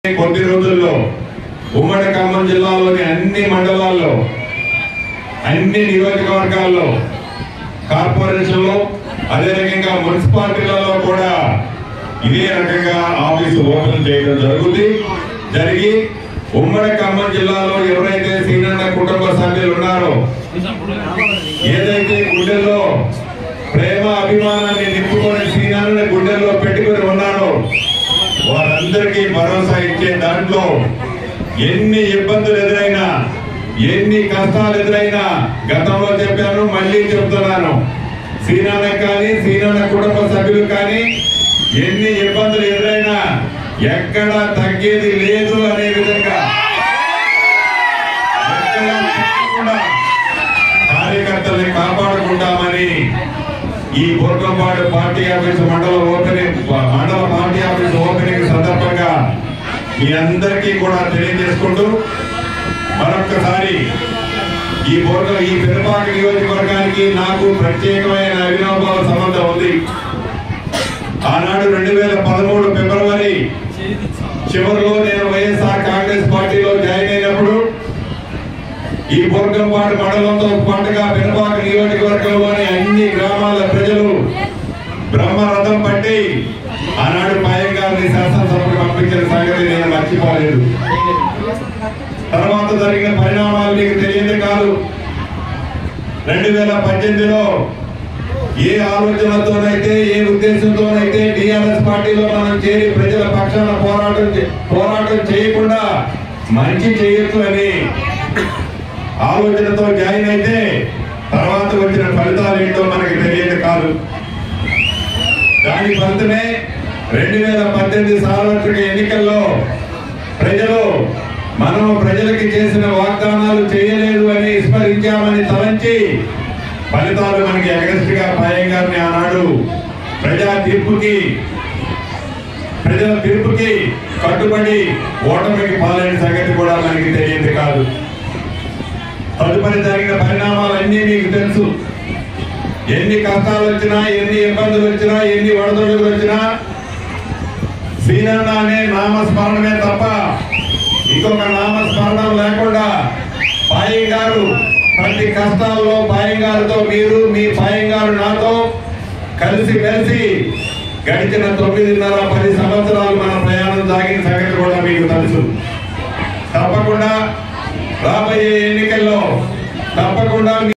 కొద్ది రోజుల్లో ఉమ్మడి ఖమ్మం జిల్లాలోని అన్ని మండలాల్లో అన్ని నియోజకవర్గాల్లో కార్పొరేషన్లో అదే రకంగా మున్సిపాలిటీలలో కూడా ఇదే రకంగా ఆఫీసు ఓపెన్ చేయడం జరుగుతుంది జరిగి ఉమ్మడి ఖమ్మం జిల్లాలో ఎవరైతే సీనన్న కుటుంబ సభ్యులు ఉన్నారో ఏదైతే గుండెల్లో ప్రేమ అభిమానాన్ని నింపుకొని సీనాన్ని గుండెల్లో పెట్టుకొని ఉన్నారో వారందరికీ భరోసా ఇచ్చే దాంట్లో ఎన్ని ఇబ్బందులు ఎదురైనా ఎన్ని కష్టాలు ఎదురైనా గతంలో చెప్పాను మళ్ళీ చెప్తున్నాను సీనాన్న కానీ సీనాన్న కుటుంబ సభ్యులు కానీ ఎన్ని ఇబ్బందులు ఎదురైనా ఎక్కడా తగ్గేది లేదు అనే విధంగా ఎక్కడా తగ్గకుండా కార్యకర్తల్ని కాపాడుకుంటామని ఈ బోర్గంపాడు పార్టీ ఆఫీస్ మండల ఓపెనింగ్ మండల పార్టీ ఆఫీస్ ఓపెనింగ్ సందర్భంగా మీ అందరికీ కూడా తెలియజేసుకుంటూ మరొక్కసారి ఈ బోర్గ ఈ పెరుపాక నియోజకవర్గానికి నాకు ప్రత్యేకమైన అవినాభావ సంబంధం ఉంది ఆనాడు రెండు వేల పదమూడు ఫిబ్రవరి చివరిలో నేను వైఎస్ఆర్ కాంగ్రెస్ పార్టీలో జాయిన్ అయినప్పుడు ఈ బోర్గంపాడు మండలంతో పాటుగా పెనపాక నియోజకవర్గంలోని అన్ని గ్రామాల ప్రజలు బ్రహ్మరథం పట్టి ఆనాడు పాయం గారిని శాసనసభకు పంపించిన సంగతి నేను మర్చిపోలేదు తర్వాత జరిగిన పరిణామాలు మీకు తెలియదు కాదు రెండు వేల పద్దెనిమిదిలో ఏ ఆలోచనతోనైతే ఏ ఉద్దేశంతోనైతే టిఆర్ఎస్ పార్టీలో మనం చేరి ప్రజల పక్షాన పోరాటం చే- పోరాటం చేయకుండా మంచి చేయొచ్చు అని ఆలోచనతో జాయిన్ అయితే తర్వాత వచ్చిన ఫలితాలు ఏంటో మనకి తెలియదు కాదు దాని ఫలితమే రెండు వేల పద్దెనిమిది సార్వత్రిక ఎన్నికల్లో ప్రజలు మనం ప్రజలకి చేసిన వాగ్దానాలు చేయలేదు అని విస్మరించామని తలంచి ఫలితాలు మనకి అగస్ట్ గా పాయం గారిని ఆనాడు ప్రజా తీర్పుకి ప్రజల తీర్పుకి కట్టుబడి ఓటమికి పాలైన సంగతి కూడా మనకి తెలియదు కాదు తదుపరి జరిగిన పరిణామాలన్నీ మీకు తెలుసు ఎన్ని కష్టాలు వచ్చినా ఎన్ని ఇబ్బందులు వచ్చినా ఎన్ని వడదొడుగులు వచ్చినా శ్రీనన్న అనే నామస్మరణమే తప్ప ఇంకొక నామస్మరణం లేకుండా పాయం గారు ప్రతి కష్టాల్లో పాయం గారితో మీరు మీ పాయం గారు నాతో కలిసి కలిసి గడిచిన తొమ్మిదిన్నర పది సంవత్సరాలు మన ప్రయాణం సాగిన సంగతి కూడా మీకు తెలుసు తప్పకుండా